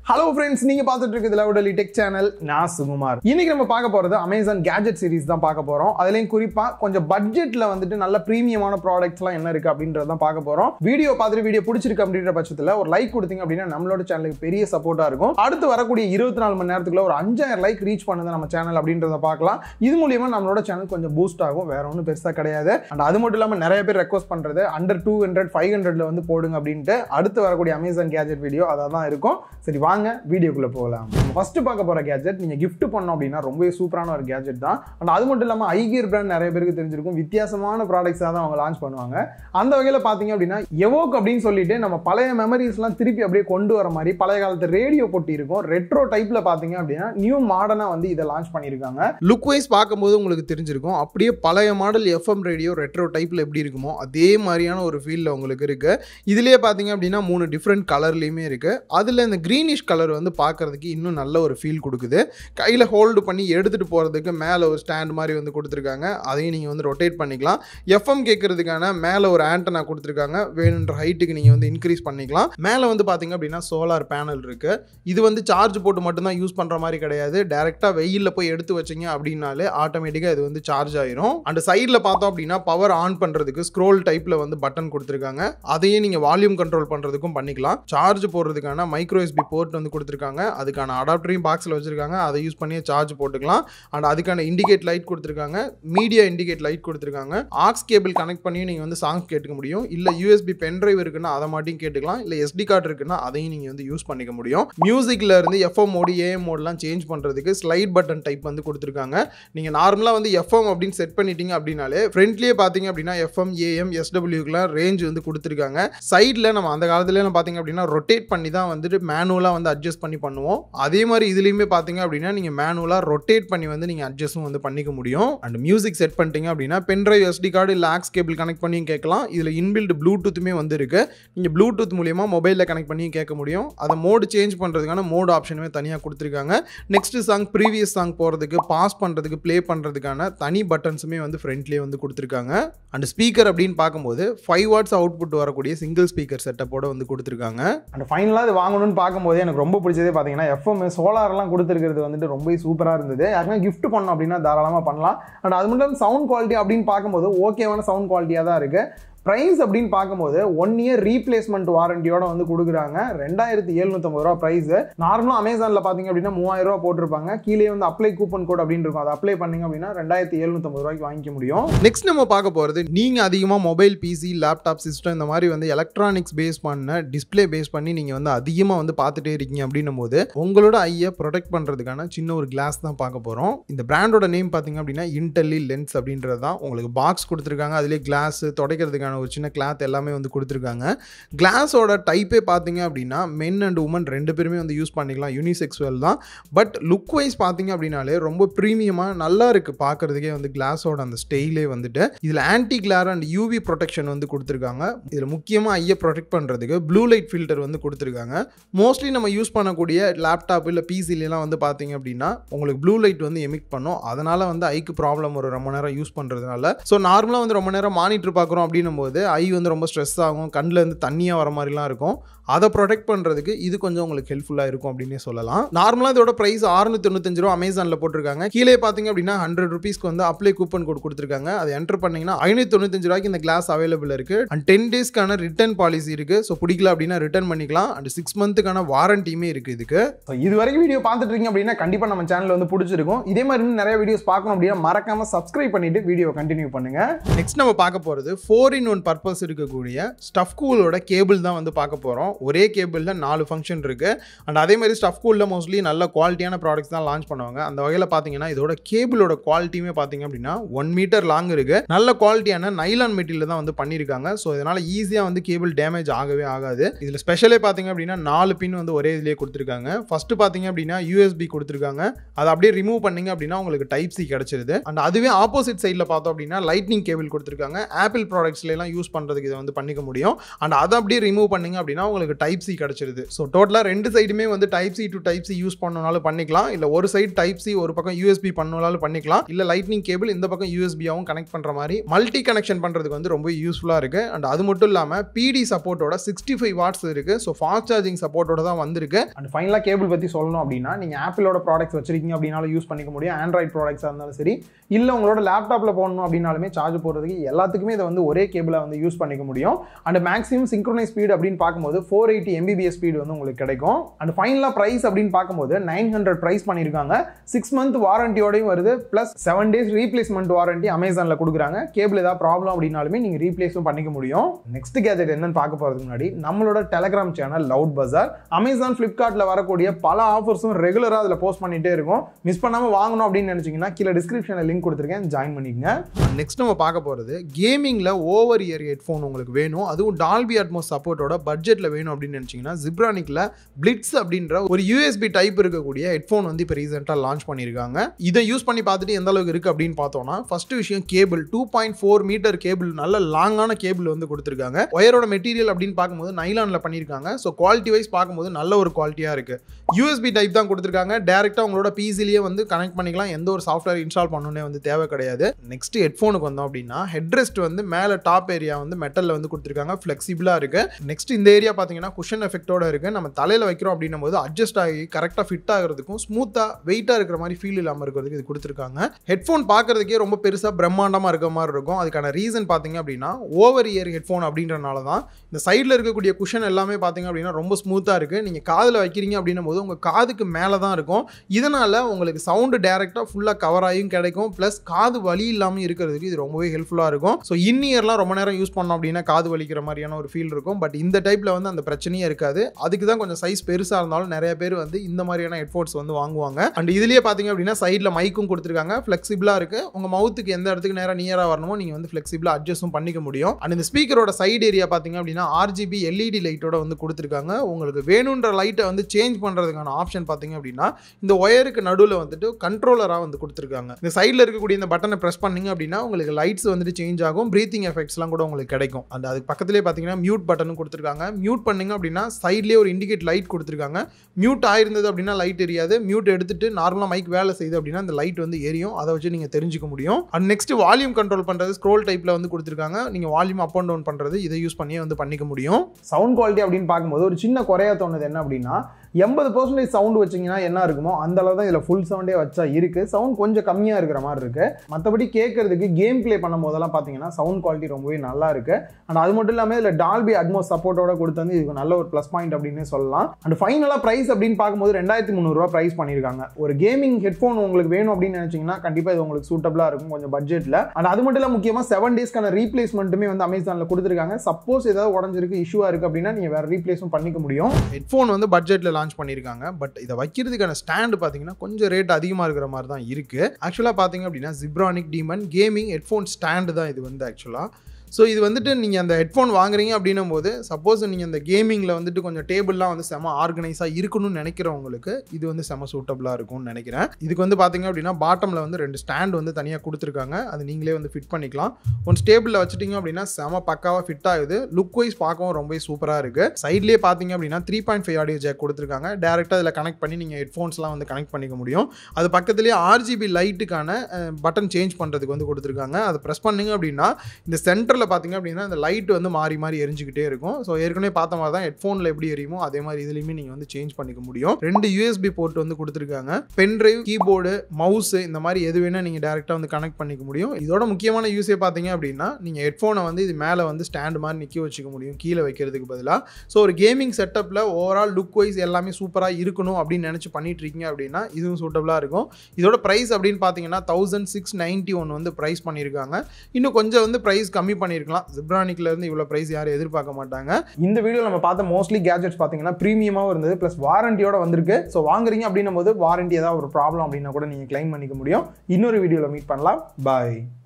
hello friends நீங்க பார்த்துட்டு இருக்குது லவுடலி டெக் சேனல் நான் சுகுமார் இன்னைக்கு நம்ம பார்க்க போறது அமேசான் கேஜெட் சீரிஸ் தான் பார்க்க போறோம் அதுலயும் குறிப்பா கொஞ்சம் பட்ஜெட்ல வந்துட்டு நல்ல பிரீமியமான ப்ராடக்ட்ஸ்லாம் என்ன இருக்கு அப்படின்றத தான் பார்க்க போறோம் வீடியோ பார்த்துட்டு வீடியோ பிடிச்சிருக்கு அப்படின்ற பட்சத்தில் ஒரு லைக் கொடுத்தீங்க அப்படின்னா நம்மளோட சேனலுக்கு பெரிய சப்போர்ட்டா இருக்கும் அடுத்து வரக்கூடிய இருபத்தி நாலு மணி நேரத்துக்குள்ள ஒரு அஞ்சாயிரம் லைக் ரீச் பண்ணுது நம்ம சேனல் அப்படின்றத பார்க்கலாம் இது மூலியமா நம்மளோட சேனல் கொஞ்சம் பூஸ்ட் ஆகும் வேற ஒன்றும் பெருசா கிடையாது அண்ட் அது மட்டும் இல்லாமல் நிறைய பேர் ரெக்வஸ்ட் பண்றது அண்டர் டூ ஹண்ட்ரட் ஃபைவ் ஹண்ட்ரட்ல வந்து போடுங்க அப்படின்ட்டு அடுத்து வரக்கூடிய அமேசான் கேஜெட் வீடியோ அதான் தான் இருக்கும் சரி வாங்க வீடியோக்குள்ள போகலாம் ஃபர்ஸ்ட் பார்க்க போற கேஜெட் நீங்க gift பண்ணோம் அப்படின்னா ரொம்பவே சூப்பரான ஒரு கேஜெட் தான் அண்ட் அது மட்டும் இல்லாமல் ஐகியர் பிராண்ட் நிறைய பேருக்கு தெரிஞ்சிருக்கும் வித்தியாசமான ப்ராடக்ட்ஸாக தான் அவங்க லான்ச் பண்ணுவாங்க அந்த வகையில் பார்த்தீங்க அப்படின்னா எவோக் அப்படின்னு சொல்லிட்டு நம்ம பழைய மெமரிஸ்லாம் திருப்பி அப்படியே கொண்டு வர மாதிரி பழைய காலத்து ரேடியோ பொட்டி இருக்கும் ரெட்ரோ டைப்ல பார்த்தீங்க அப்படின்னா நியூ மாடர்னாக வந்து இதை லான்ச் பண்ணியிருக்காங்க லுக் வைஸ் பார்க்கும்போது உங்களுக்கு தெரிஞ்சிருக்கும் அப்படியே பழைய மாடல் எஃப்எம் ரேடியோ ரெட்ரோ டைப்பில் எப்படி இருக்குமோ அதே மாதிரியான ஒரு ஃபீலில் உங்களுக்கு இருக்குது இதுலேயே பார்த்தீங்க அப்படின்னா மூணு டிஃப்ரெண்ட் கலர்லேயுமே இருக்குது அதில் இந்த க்ரீனிஷ் கலர் வந்து பார்க்குறதுக்கு இன்னும் நல்ல ஒரு ஃபீல் கொடுக்குது கையில் ஹோல்டு பண்ணி எடுத்துகிட்டு போகிறதுக்கு மேலே ஒரு ஸ்டாண்ட் மாதிரி வந்து கொடுத்துருக்காங்க அதையும் நீங்கள் வந்து ரொட்டேட் பண்ணிக்கலாம் எஃப்எம் கேட்குறதுக்கான மேலே ஒரு ஆண்டனா கொடுத்துருக்காங்க வேணுன்ற ஹைட்டுக்கு நீங்கள் வந்து இன்க்ரீஸ் பண்ணிக்கலாம் மேலே வந்து பார்த்தீங்க அப்படின்னா சோலார் பேனல் இருக்குது இது வந்து சார்ஜ் போட்டு மட்டும்தான் யூஸ் பண்ணுற மாதிரி கிடையாது டேரெக்டாக வெயிலில் போய் எடுத்து வச்சிங்க அப்படின்னாலே ஆட்டோமேட்டிக்காக இது வந்து சார்ஜ் ஆயிரும் அண்ட் சைடில் பார்த்தோம் அப்படின்னா பவர் ஆன் பண்ணுறதுக்கு ஸ்க்ரோல் டைப்பில் வந்து பட்டன் கொடுத்துருக்காங்க அதையே நீங்கள் வால்யூம் கண்ட்ரோல் பண்ணுறதுக்கும் பண்ணிக்கலாம் சார்ஜ் போடுறதுக்கான மைக்ரோ எஸ்பி போர்ட் வந்து கொடுத்துருக்காங்க அதுக்கான அடாப்டரையும் பாக்ஸில் வச்சுருக்காங்க அதை யூஸ் பண்ணி சார்ஜ் போட்டுக்கலாம் அண்ட் அதுக்கான இண்டிகேட் லைட் கொடுத்துருக்காங்க மீடியா இண்டிகேட் லைட் கொடுத்துருக்காங்க ஆக்ஸ் கேபிள் கனெக்ட் பண்ணியும் நீங்கள் வந்து சாங்ஸ் கேட்டுக்க முடியும் இல்லை யூஎஸ்பி பென் டிரைவ் இருக்குன்னா அதை மாட்டியும் கேட்டுக்கலாம் இல்லை எஸ்டி கார்டு இருக்குன்னா அதையும் நீங்கள் வந்து யூஸ் பண்ணிக்க முடியும் மியூசிக்கில் இருந்து எஃப்எம் மோடி ஏஎம் மோட்லாம் சேஞ்ச் பண்ணுறதுக்கு ஸ்லைட் பட்டன் டைப் வந்து கொடுத்துருக்காங்க நீங்கள் நார்மலாக வந்து எஃப்எம் அப்படின்னு செட் பண்ணிட்டீங்க அப்படின்னாலே ஃப்ரண்ட்லேயே பார்த்தீங்க அப்படின்னா எஃப்எம் ஏஎம் எஸ்டபிள்யூக்குலாம் ரேஞ்ச் வந்து கொடுத்துருக்காங்க சைடில் நம்ம அந்த காலத்துலேயே பார்த்தீங்க அப்படின்னா ரொட்டேட் பண்ணி தான் வந்துட்டு மேனுவலாக வந்து அட்ஜஸ்ட் பண்ணி பண்ணுவோம் அதே மாதிரி இதுலேயுமே பார்த்தீங்க அப்படின்னா நீங்கள் மேனுவலாக ரொட்டேட் பண்ணி வந்து நீங்கள் அட்ஜஸ்ட்டும் வந்து பண்ணிக்க முடியும் அண்ட் மியூசிக் செட் பண்ணிட்டீங்க அப்படின்னா பென்ட்ரைவ் எஸ்டி கார்டு இல்லை ஆக்ஸ் கேபிள் கனெக்ட் பண்ணியும் கேட்கலாம் இதில் இன்பில்ட் ப்ளூடூத்துமே வந்து இருக்கு நீங்கள் ப்ளூடூத் மூலியமா மொபைலில் கனெக்ட் பண்ணியும் கேட்க முடியும் அதை மோடு சேஞ்ச் பண்ணுறதுக்கான மோடு ஆப்ஷனுமே தனியாக கொடுத்துருக்காங்க நெக்ஸ்ட் சாங் ப்ரீவியஸ் சாங் போகிறதுக்கு பாஸ் பண்ணுறதுக்கு ப்ளே பண்ணுறதுக்கான தனி பட்டன்ஸுமே வந்து ஃப்ரண்ட்லேயே வந்து கொடுத்துருக்காங்க அண்ட் ஸ்பீக்கர் அப்படின்னு பார்க்கும்போது ஃபைவ் வாட்ஸ் அவுட்புட் வரக்கூடிய சிங்கிள் ஸ்பீக்கர் செட்டப்போட வந்து கொடுத்துருக்காங்க அண்ட் ஃபைனலாக இது வாங்கணும்னு பார்க்கும்போது எனக்கு ரொம்ப பிடிச்சதே பார்த்தீங்கன்னா எஃப்எம் சோலார்லாம் கொடுத்துருக்கிறது வந்துட்டு ரொம்ப சூப்பராக இருந்தது யாருமே gift பண்ணோம் அப்படின்னா தாராளமாக பண்ணலாம் அண்ட் அது மட்டும் இல்லாமல் சவுண்ட் குவாலிட்டி அப்படின்னு பார்க்கும்போது ஓகேவான சவுண்ட் குவாலிட்டியாக தான் இருக்குது ப்ரைஸ் அப்படின்னு பார்க்கும்போது ஒன் இயர் ரீப்ளேஸ்மெண்ட் வாரண்டியோட வந்து கொடுக்குறாங்க ரெண்டாயிரத்தி எழுநூத்தம்பது ரூபா ப்ரைஸ் நார்மலாக அமேசானில் பார்த்தீங்க அப்படின்னா மூவாயிரம் ரூபா போட்டிருப்பாங்க கீழே வந்து அப்ளை கூப்பன் கோட் அப்படின்னு இருக்கும் அதை அப்ளை பண்ணீங்க அப்படின்னா ரெண்டாயிரத்தி எழுநூத்தம்பது ரூபாய்க்கு வாங்கிக்க முடியும் நெக்ஸ்ட் நம்ம பார்க்க போகிறது நீங்கள் அதிகமாக மொபைல் பிசி லேப்டாப் சிஸ்டம் இந்த மாதிரி வந்து எலக்ட்ரானிக்ஸ் பேஸ் பண்ண டிஸ்ப்ளே பேஸ் பண்ணி நீங்கள் வந்து அதிகமாக வந்து பார்த்துட்டே இருக்கீங்க அப்படின்னும் போது உங்களோட ஐயை ப்ரொடெக்ட் பண்ணுறதுக்கான சின்ன ஒரு கிளாஸ் தான் பார்க்க போகிறோம் இந்த பிராண்டோட நேம் பார்த்தீங்க அப்படின்னா இன்டெல்லி லென்ஸ் அப்படின்றது தான் உங்களுக்கு பாக்ஸ் கொடுத்துருக்காங்க அதிலே கிளாஸ் துடைக்கிறதுக்கான ஒரு சின்ன கிளாத் எல்லாமே வந்து கொடுத்துருக்காங்க கிளாஸோட டைப்பே பார்த்தீங்க அப்படின்னா மென் அண்ட் உமன் ரெண்டு பேருமே வந்து யூஸ் பண்ணிக்கலாம் யூனிசெக்சுவல் தான் பட் லுக் வைஸ் பார்த்தீங்க அப்படின்னாலே ரொம்ப ப்ரீமியமாக நல்லா இருக்குது பார்க்குறதுக்கே வந்து கிளாஸோட அந்த ஸ்டெயிலே வந்துட்டு இதில் anti glare and UV protection வந்து கொடுத்துருக்காங்க இதில் முக்கியமாக ஐயை ப்ரொடெக்ட் பண்ணுறதுக்கு ப்ளூ லைட் ஃபில்டர் வந்து கொடுத்துருக்காங்க மோஸ்ட்லி நம்ம யூஸ் பண்ணக்கூடிய லேப்டாப் இல்லை பிசிலாம் வந்து பார்த்தீங்க அப்படின்னா உங்களுக்கு ப்ளூ லைட் வந்து எமிட் பண்ணும் அதனால் வந்து ஐக்கு ப்ராப்ளம் ஒரு ரொம்ப நேரம் யூஸ் பண்ணுறதுனால ஸோ நார்மலாக வந்து ரொம்ப நேரம் மானிட்டர் பார்க்குறோம் அப்படின்னும் போது ஐ வந்து ரொம்ப ஸ்ட்ரெஸ் ஆகும் கண்ணில் இருந்து தண்ணியாக வர மாதிரிலாம் இருக்கும் அதை ப்ரொடெக்ட் பண்ணுறதுக்கு இது கொஞ்சம் உங்களுக்கு ஹெல்ப்ஃபுல்லாக இருக்கும் அப்படின்னே சொல்லலாம் நார்மலாக இதோட ப்ரைஸ் ஆறுநூத்தி தொண்ணூத்தஞ்சு ரூபா அமேசானில் போட்டிருக்காங்க கீழே பார்த்தீங்க அப்படின்னா ஹண்ட்ரட் ருபீஸ்க்கு வந்து அப்ளை கூப்பன் கோட் கொடுத்துருக்காங்க அதை என்டர் பண்ணீங்கன்னா ஐநூற்றி தொண்ணூத்தஞ்சு ரூபாய்க்கு இந்த கிளாஸ் அவைலபிள் இருக்கு அண்ட் டென் டேஸ்க்கான ரிட்டர்ன் பாலிசி இருக்கு ஸோ பிடிக்கல அப்படின்னா ரிட்டர்ன் பண்ணிக்கலாம் அண்ட் சிக்ஸ் மந்த்துக்கான வாரண்டியுமே இருக்கு இதுக்கு ஸோ இது வரைக்கும் வீடியோ பார்த்துட்டு இருக்கீங்க அப்படின்னா கண்டிப்பாக நம்ம சேனல் வந்து பிடிச்சிருக்கும் இதே மாதிரி இன்னும் நிறைய வீடியோஸ் பார்க்கணும் அப்படின்னா மறக்காம சப்ஸ்கிரைப் பண்ணிட்டு வீடியோ கண்டினியூ பண்ணுங்க நெக்ஸ்ட் நம்ம பார்க்க போகிறது ஃபோர் இன் ஒன் பர்பஸ் இருக்கக்கூடிய ஸ்டஃப் கூலோட கேபிள் தான் வந்து பார்க்க போகிறோம் ஒரே கேபிளில் நாலு ஃபங்க்ஷன் இருக்குது அண்ட் அதே மாதிரி ஸ்டஃப் கூலில் மோஸ்ட்லி நல்ல குவாலிட்டியான ப்ராடக்ட்ஸ் தான் லான்ச் பண்ணுவாங்க அந்த வகையில் பார்த்தீங்கன்னா இதோட கேபிளோட குவாலிட்டியுமே பார்த்தீங்க அப்படின்னா ஒன் மீட்டர் லாங் இருக்குது நல்ல குவாலிட்டியான நைலான் மெட்டீரியல் தான் வந்து பண்ணியிருக்காங்க ஸோ இதனால் ஈஸியாக வந்து கேபிள் டேமேஜ் ஆகவே ஆகாது இதில் ஸ்பெஷலே பார்த்தீங்க அப்படின்னா நாலு பின் வந்து ஒரே இதிலே கொடுத்துருக்காங்க ஃபஸ்ட்டு பார்த்தீங்க அப்படின்னா யூஎஸ்பி கொடுத்துருக்காங்க அதை அப்படியே ரிமூவ் பண்ணீங்க அப்படின்னா உங்களுக்கு டைப் சி கிடச்சிருது அண்ட் அதுவே ஆப்போசிட் சைடில் பார்த்தோம் அப்படின்னா லைட்னிங் கேபிள் கொடுத்துருக்காங்க ஆப்பிள் ப்ராடக்ட்ஸ்லாம் எல்லாம் யூஸ் பண்ணுறதுக்கு இதை வந்து பண்ணிக்க முடியும் அண்ட் அதை அப்படியே ரிமூவ் பண்ணீங்க அப்படின்னா உங்களுக்கு டைப் சி கிடச்சிருது ஸோ டோட்டலாக ரெண்டு சைடுமே வந்து type C to type C use பண்ணனாலும் பண்ணிக்கலாம் இல்லை ஒரு சைடு டைப் சி ஒரு பக்கம் யூஎஸ்பி பண்ணனாலும் பண்ணிக்கலாம் இல்லை லைட்னிங் கேபிள் இந்த பக்கம் யூஎஸ்பியாவும் கனெக்ட் பண்ணுற மாதிரி மல்டி கனெக்ஷன் பண்ணுறதுக்கு வந்து ரொம்ப யூஸ்ஃபுல்லாக இருக்குது அண்ட் அது மட்டும் இல்லாமல் பிடி சப்போர்ட்டோட சிக்ஸ்டி ஃபைவ் வாட்ஸ் இருக்குது ஸோ ஃபாஸ்ட் சார்ஜிங் சப்போர்ட்டோட தான் வந்திருக்கு அண்ட் ஃபைனலாக கேபிள் பற்றி சொல்லணும் அப்படின்னா நீங்கள் ஆப்பிளோட ப்ராடக்ட்ஸ் வச்சிருக்கீங்க அப்படின்னாலும் யூஸ் பண்ணிக்க முடியும் ஆண்ட்ராய்ட் ப்ராடக்ட்ஸாக இருந்தாலும் சரி இல்லை உங்களோட லேப்டாப்பில் போடணும் அப்படின்னாலுமே சார்ஜ் போடுறதுக்கு எல்லாத்துக்குமே இதை வந்து ஒரே கேபிளை வந்து யூஸ் பண்ணிக்க முடியும் அண்ட் மேக்ஸிமம் சிங்க்ரோனைஸ் ஸ்பீடு அப்படின்னு பார்க்கும்போது ஃபோர் எயிட்டி எம்பிபிஎஸ் ஸ்பீடு வந்து உங்களுக்கு கிடைக்கும் அண்ட் ஃபைனலாக ப்ரைஸ் அப்படின்னு பார்க்கும்போது நைன் ஹண்ட்ரட் ப்ரைஸ் பண்ணியிருக்காங்க சிக்ஸ் மந்த் வாரண்டியோடையும் வருது plus seven days replacement warranty அமேசானில் கொடுக்குறாங்க கேபிள் ஏதாவது ப்ராப்ளம் அப்படின்னாலுமே நீங்கள் ரீப்ளேஸும் பண்ணிக்க முடியும் நெக்ஸ்ட் கேஜெட் என்னன்னு பார்க்க போகிறதுக்கு முன்னாடி நம்மளோட Telegram channel Loud Bazaar Amazon ஃப்ளிப்கார்ட்டில் வரக்கூடிய பல ஆஃபர்ஸும் ரெகுலராக அதில் போஸ்ட் பண்ணிகிட்டே இருக்கும் மிஸ் பண்ணாமல் வாங்கணும் அப்படின்னு நினச்சிங்கன்னா கீழே டிஸ்கிரிப்ஷனில் லிங்க் கொடுத்துருக்கேன் ஜாயின் பண்ணிக்கங்க நெக்ஸ்ட் நம்ம பார்க்க போகிறது கேமிங்கில் ஓவர் இயர் ஹெட்ஃபோன் உங்களுக்கு வேணும் அதுவும் டால்பி அட்மோஸ் சப்போர்ட்டோட பட்ஜெட்டில் வேணும் அப்படின்னு நினச்சிங்கன்னா ஜிப்ரானிக்கில் பிளிட்ஸ் அப்படின்ற ஒரு யூஎஸ்பி டைப் இருக்கக்கூடிய ஹெட்ஃபோன் வந்து இப்போ ரீசெண்டாக லான்ச் பண்ணியிருக்காங்க இதை யூஸ் பண்ணி பார்த்துட்டு எந்த அளவுக்கு இருக்குது அப்படின்னு பார்த்தோம்னா ஃபர்ஸ்ட் விஷயம் cable two point four meter cable நல்ல லாங்கான கேபிள் வந்து கொடுத்துருக்காங்க ஒயரோட மெட்டீரியல் அப்படின்னு பார்க்கும்போது நைலானில் பண்ணியிருக்காங்க ஸோ குவாலிட்டி வைஸ் பார்க்கும்போது நல்ல ஒரு குவாலிட்டியாக இருக்குது யூஎஸ்பி டைப் தான் கொடுத்துருக்காங்க டேரெக்டாக உங்களோட பிசிலேயே வந்து கனெக்ட் பண்ணிக்கலாம் எந்த ஒரு சாஃப்ட்வேர் இன்ஸ்டால் பண்ணணுன்னே வந்து தேவை கிடையாது நெக்ஸ்ட் ஹெட்ஃபோனுக்கு வந்தோம் அப்படின்னா ஹெட்ரெஸ்ட் வந்து மேலே டாப் ஏரியா வந்து மெட்டலில் வந்து கொடுத்துருக்காங்க ஃப்ளெக்சிபிளாக இருக்குது நெக்ஸ்ட் இந்த ஏரியா பார்த்தீங்கன்னா குஷன் எஃபெக்டோட இருக்குது நம்ம தலையில் வைக்கிறோம் அப்படின்னும் போது அட்ஜஸ்ட் ஆகி கரெக்டாக ஃபிட் ஆகிறதுக்கும் ஸ்மூத்தாக வெயிட்டாக இருக்கிற மாதிரி ஃபீல் இல்லாமல் இருக்கிறதுக்கு இது கொடுத்துருக்காங்க ஹெட்ஃபோன் பார்க்கறதுக்கே ரொம்ப பெருசாக பிரம்மாண்டமாக இருக்க மாதிரி இருக்கும் அதுக்கான ரீசன் பார்த்தீங்க அப்படின்னா ஓவர் இயர் ஹெட்ஃபோன் அப்படின்றனால தான் இந்த சைடில் இருக்கக்கூடிய குஷன் எல்லாமே பார்த்தீங்க அப்படின்னா ரொம்ப ஸ்மூத்தாக இருக்குது நீங்கள் காதில் வைக்கிறீங்க அப்படின்னும் போது உங்கள் காதுக்கு மேலே தான் இருக்கும் இதனால் உங்களுக்கு சவுண்டு டேரெக்டாக ஃபுல்லாக கவர் ஆகியும் கிடைக்கும் ப்ளஸ் காது வலி இல்லாமல் இருக்கிறதுக்கு இது ரொம்பவே ஹெல்ப்ஃபுல்லாக இருக்கும் ஸோ இன் இயர்லாம் ரொம்ப நேரம் யூஸ் பண்ணோம் அப்படின்னா காது வலிக்கிற மாதிரியான ஒரு ஃபீல் இருக்கும் பட் இந்த டைப்பில் வந்து அந்த பிரச்சனையே இருக்காது அதுக்கு தான் கொஞ்சம் சைஸ் பெருசாக இருந்தாலும் நிறைய பேர் வந்து இந்த மாதிரியான ஹெட்ஃபோன்ஸ் வந்து வாங்குவாங்க அண்ட் இதுலேயே பார்த்தீங்க அப்படின்னா சைடில் மைக்கும் கொடுத்துருக்காங்க ஃப்ளெக்சிபிளாக இருக்குது உங்கள் மவுத்துக்கு எந்த இடத்துக்கு நேராக நியராக வரணுமோ நீங்கள் வந்து ஃப்ளெக்சிபிளாக அட்ஜஸ்ட்டும் பண்ணிக்க முடியும் அண்ட் இந்த ஸ்பீக்கரோட சைடு ஏரியா பார்த்தீங்க அப்படின்னா ஆர்ஜிபி எல்இடி லைட்டோட வந்து கொடுத்துருக்காங்க உங்களுக்கு வேணுன்ற லைட்டை வந்து சேஞ்ச் பண்ணுறதுக்கான ஆப்ஷன் பார்த்தீங்க அப்படின்னா இந்த ஒயருக்கு நடுவில் வந்துட்டு கண்ட்ரோலராக வந்து கொடுத்துருக்காங்க இந்த சைடில் இருக்கக்கூடிய இந்த பட்டனை ப்ரெஸ் பண்ணீங்க அப்படின்னா உங்களுக்கு லைட்ஸ் வந்துட்டு சேஞ்ச் ஆகும் ப்ரீத்திங் எஃபெக்ட்ஸ்லாம் கூட உங்களுக்கு கிடைக்கும் அண்ட் அதுக்கு பக்கத்துலேயே பார்த்தீங்கன்னா மியூட் பட்டனும் கொடுத்துருக்காங்க மியூட் பண்ணீங்க அப்படின்னா சைட்லேயே ஒரு இண்டிகேட் லைட் கொடுத்துருக்காங்க மியூட் ஆயிருந்தது அப்படின்னா லைட் எரியாது மியூட் எடுத்துட்டு நார்மலாக மைக் வேலை செய்யுது அப்படின்னா அந்த லைட் வந்து எரியும் அதை வச்சு நீங்கள் தெரிஞ்சுக்க முடியும் அண்ட் நெக்ஸ்ட் வால்யூம் கண்ட்ரோல் பண்ணுறது ஸ்க்ரோல் டைப்பில் வந்து கொடுத்துருக்காங்க நீங்கள் வால்யூம் அப் அண்ட் டவுன் பண்ணுறது இதை யூஸ் பண்ணியே வந்து பண்ணிக்க முடியும் சவுண்ட் குவாலிட்டி அப்படின்னு பார்க்கும்போது ஒரு சின்ன குறையா தோணுது என்ன அப்படின்னா எண்பது பர்சன்டேஜ் சவுண்ட் வச்சிங்கன்னா என்ன இருக்குமோ அந்த அளவு தான் இதில் ஃபுல் சவுண்டே வச்சா இருக்கு சவுண்ட் கொஞ்சம் கம்மியாக இருக்கிற மாதிரி இருக்கு மற்றபடி கேட்கறதுக்கு கேம் ப்ளே பண்ணும் போதெல்லாம் பார்த்தீங்கன்னா சவுண்ட் குவாலிட்டி ரொம்பவே நல்லா இருக்கு அண்ட் அது மட்டும் இல்லாமல் இதில் டால்பி அட்மோஸ் சப்போர்ட்டோட கொடுத்து வந்து இதுக்கு நல்ல ஒரு ப்ளஸ் பாயிண்ட் அப்படின்னு சொல்லலாம் அண்ட் ஃபைனலாக ப்ரைஸ் அப்படின்னு பார்க்கும்போது ரெண்டாயிரத்தி முந்நூறுரூவா ப்ரைஸ் பண்ணியிருக்காங்க ஒரு கேமிங் ஹெட்ஃபோன் உங்களுக்கு வேணும் அப்படின்னு நினச்சிங்கன்னா கண்டிப்பாக இது உங்களுக்கு சூட்டபிளாக இருக்கும் கொஞ்சம் பட்ஜெட்டில் அண்ட் அது மட்டும் இல்லை முக்கியமாக செவன் டேஸ்க்கான ரீப்ளேஸ்மெண்ட்டுமே வந்து அமேசானில் கொடுத்துருக்காங்க சப்போஸ் ஏதாவது உடஞ்சிருக்கு இஷ்யூவாக இருக்குது அப்படின்னா நீங்கள் வேறு ரீப்ளேஸும் பண்ணிக்க முடியும் ஹெட்ஃபோன் வந்து பட்ஜெட்டில் லான்ச் பண்ணியிருக்காங்க பட் இதை வைக்கிறதுக்கான ஸ்டாண்டு பார்த்தீங்கன்னா கொஞ்சம் ரேட் அதிகமாக இருக்கிற மாதிரி தான் இருக்குது ஆக்சுவலாக பார்த்தீங்க அப்படின்னா Zebronics demon gaming headphone stand தான் இது வந்து ஆக்சுவலாக ஸோ இது வந்துட்டு நீங்கள் அந்த ஹெட்ஃபோன் வாங்குறீங்க அப்படின்னும் போது சப்போஸ் நீங்கள் இந்த கேமிங்கில் வந்துட்டு கொஞ்சம் டேபிள்லாம் வந்து செம ஆர்கனைஸாக இருக்கணும்னு நினைக்கிறவங்களுக்கு இது வந்து செம சூட்டபிளாக இருக்கும்னு நினைக்கிறேன் இதுக்கு வந்து பார்த்தீங்க அப்படின்னா பாட்டமில் வந்து ரெண்டு ஸ்டாண்ட் வந்து தனியாக கொடுத்துருக்காங்க அது நீங்களே வந்து ஃபிட் பண்ணிக்கலாம் ஒன் ஸ்டேபிளில் வச்சுட்டிங்க அப்படின்னா செம பக்காவாக ஃபிட் ஆகுது லுக் வைஸ் பார்க்கவும் ரொம்ப சூப்பராக இருக்குது சைட்லேயே பார்த்தீங்க அப்படின்னா three point five audio jack கொடுத்துருக்காங்க டேரெக்டாக இதில் கனெக்ட் பண்ணி நீங்கள் ஹெட்ஃபோன்ஸ்லாம் வந்து கனெக்ட் பண்ணிக்க முடியும் அது பக்கத்துலேயே ஆர்ஜிபி லைட்டுக்கான பட்டன் சேஞ்ச் பண்ணுறதுக்கு வந்து கொடுத்துருக்காங்க அதை ப்ரெஸ் பண்ணுங்க அப்படின்னா இந்த சென்டரில் பார்த்தீங்க அப்படின்னா இந்த லைட் வந்து மாறி மாறி எரிஞ்சுக்கிட்டே இருக்கும் ஸோ ஏற்கனவே பார்த்த மாதிரி தான் ஹெட்ஃபோனில் எப்படி எரியுமோ அதே மாதிரி இதுலையுமே நீங்கள் வந்து சேஞ்ச் பண்ணிக்க முடியும் ரெண்டு யூஎஸ்பி போர்ட் வந்து கொடுத்துருக்காங்க பென் டிரைவ் கீபோர்டு மவுஸ் இந்த மாதிரி எது வேணால் நீங்கள் டேரெக்டாக வந்து கனெக்ட் பண்ணிக்க முடியும் இதோட முக்கியமான யூஸே பார்த்தீங்க அப்படின்னா நீங்கள் ஹெட்ஃபோனை வந்து இது மேலே வந்து ஸ்டாண்ட் மாதிரி நிற்க வச்சுக்க முடியும் கீழே வைக்கிறதுக்கு பதிலாக ஸோ ஒரு கேமிங் செட்டப்பில் ஓவரால் லுக் வைஸ் எல்லாமே சூப்பராக இருக்கணும் அப்படின்னு நினச்சி பண்ணிட்டு இருக்கீங்க அப்படின்னா இதுவும் சூட்டபிளாக இருக்கும் இதோட ப்ரைஸ் அப்படின்னு பார்த்தீங்கன்னா தௌசண்ட் சிக்ஸ் நைன்ட்டி ஒன் வந்து ப்ரைஸ் பண்ணியிருக்காங்க இன்னும் கொஞ்சம் வந்து ப்ரைஸ் கம்மி பண்ணியிருக்கலாம் ஜிப்ரானிக்ல இருந்து இவ்வளோ ப்ரைஸ் யாரும் எதிர்பார்க்க மாட்டாங்க இந்த வீடியோ நம்ம பார்த்த மோஸ்ட்லி கேஜெட்ஸ் பார்த்தீங்கன்னா ப்ரீமியமாகவும் இருந்தது ப்ளஸ் வாரண்டியோட வந்திருக்கு ஸோ வாங்குறீங்க அப்படின்னும் போது வாரண்டி ஏதாவது ஒரு ப்ராப்ளம் அப்படின்னா கூட நீங்கள் கிளைம் பண்ணிக்க முடியும் இன்னொரு வீடியோவில் மீட் பண்ணலாம் பாய்